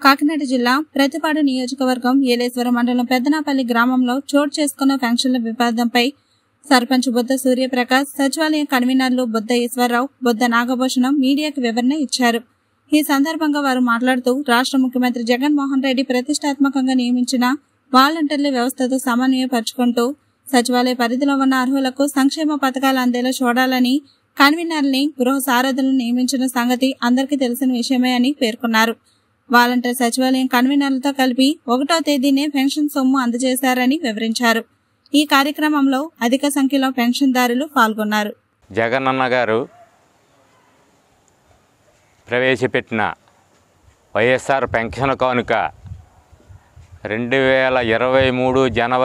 కాకినాడ జిల్లా ప్రతిపాడు నియోజకవర్గం ఏలేశ్వరం మండలం పెద్దనాపల్లి గ్రామంలో చోటు చేసుకున్న పెన్షన్ల వివాదంపై సర్పంచ్ బుద్ధ సూర్యప్రకాష్ సచివాలయ కన్వీనర్లు బుద్ధ ఈశ్వరరావు బుద్ధ నాగభూషణం మీడియాకు వివరణ ఇచ్చారు ఈ సందర్భంగా వారు మాట్లాడుతూ రాష్ట్ర ముఖ్యమంత్రి జగన్మోహన్ రెడ్డి ప్రతిష్టాత్మకంగా నియమించిన వాలంటీర్ల వ్యవస్థతో సమన్వయపరుచుకుంటూ సచివాలయ పరిధిలో ఉన్న అర్హులకు సంక్షేమ పథకాలు అందేలా చూడాలని కన్వీనర్ని గృహ సారథులను నియమించిన సంగతి అందరికీ తెలిసిన విషయమే అని పేర్కొన్నారు వాలంటీర్ సచివాలయం కన్వీనర్లతో కలిపి ఒకటో తేదీనే పెన్షన్ సొమ్ము అందజేశారని వివరించారు ఈ కార్యక్రమంలో అధిక సంఖ్యలో పెన్షన్దారులు పాల్గొన్నారు జగనన్న గారు ప్రవేశపెట్టిన వైఎస్ఆర్ పెన్షన్ కానుక రెండు వేల ఇరవై మూడు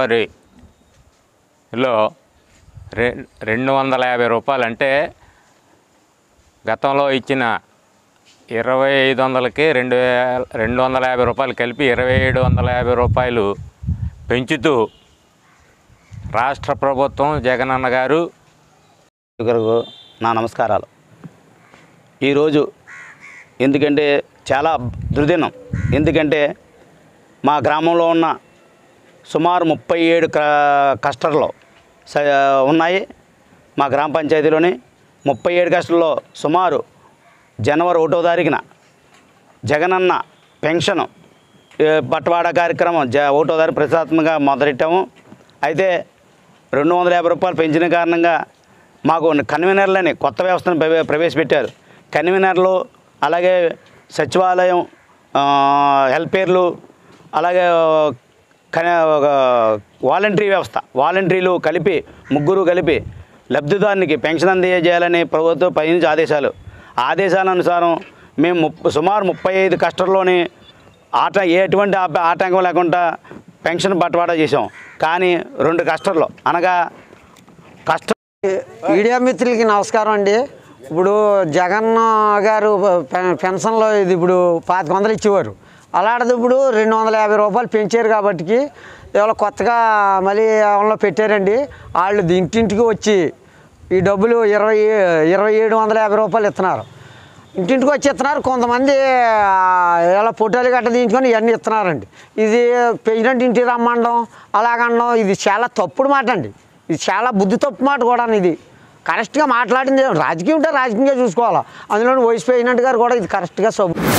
జనవరిలో రె రెండు వందల యాభై రూపాయలు అంటే గతంలో ఇచ్చిన ఇరవై ఐదు వందలకి రెండు వేల రెండు వందల యాభై రూపాయలు కలిపి ఇరవై ఏడు వందల యాభై రూపాయలు పెంచుతూ రాష్ట్ర ప్రభుత్వం జగనన్న గారు గారు నా నమస్కారాలు ఈరోజు ఎందుకంటే చాలా దుర్దినం ఎందుకంటే మా గ్రామంలో ఉన్న సుమారు ముప్పై ఏడు కస్టర్లు స- ఉన్నాయి మా గ్రామ పంచాయతీలోని ముప్పై ఏడు కస్టర్లో సుమారు జనవరి ఒకటో తారీఖున జగనన్న పెన్షన్ ఏ, బట్వాడా కార్యక్రమం జ ఒకటో తారీఖు ప్రతిష్టాత్మకంగా మొదలెట్టాము అయితే రెండు వందల యాభై రూపాయలు పెంచిన కారణంగా మాకు కన్వీనర్లని కొత్త వ్యవస్థను ప్రవే- ప్రవేశపెట్టారు కన్వీనర్లు అలాగే సచివాలయం ఆ, హెల్పేర్లు అలాగే కన ఒక వాలంటరీ వ్యవస్థ వాలంటరీలు కలిపి ముగ్గురు కలిపి లబ్ధిదారునికి పెన్షన్ అందజేయాలని ప్రభుత్వం పైనుంచి ఆదేశాలు ఆదేశాల అనుసారం మేము ముప్ సుమారు ముప్పై ఐదు కస్టర్లోని ఆట ఎటువంటి ఆప- ఆటంకం లేకుండా పెన్షన్ బట్వాడా చేసాం కానీ రెండు కస్టర్లు అనగా కష్ట మీడియా మిత్రులకి నమస్కారం అండి ఇప్పుడు జగన్ గారు పె- పెన్షన్లో ఇది ఇప్పుడు పాతిక వందలు ఇచ్చేవారు అలాంటిది ఇప్పుడు రెండు వందల యాభై రూపాయలు పెంచారు కాబట్టి ఇవాళ కొత్తగా మళ్ళీ ఏమన్నా పెట్టారండి వాళ్ళు ఇంటింటికి వచ్చి ఈ డబ్బులు ఇరవై ఇరవై ఏడు వందల యాభై రూపాయలు ఇస్తున్నారు ఇంటింటికి వచ్చి ఇస్తున్నారు కొంతమంది ఆ, ఇలా ఫోటోలు గట్ట తీయించుకొని ఇవన్నీ ఇస్తున్నారండి ఇది ప్రెసిడెంట్ ఇంటికి రమ్మండం అలాగనడం ఇది చాలా తప్పుడు మాట అండి ఇది చాలా బుద్ధి తప్పు మాట కూడా ఇది కరెక్ట్గా మాట్లాడింది రాజకీయం ఉంటే రాజకీయంగా చూసుకోవాలి అందులో వైస్ ప్రెసిడెంట్ గారు కూడా ఇది కరెక్ట్గా సబ్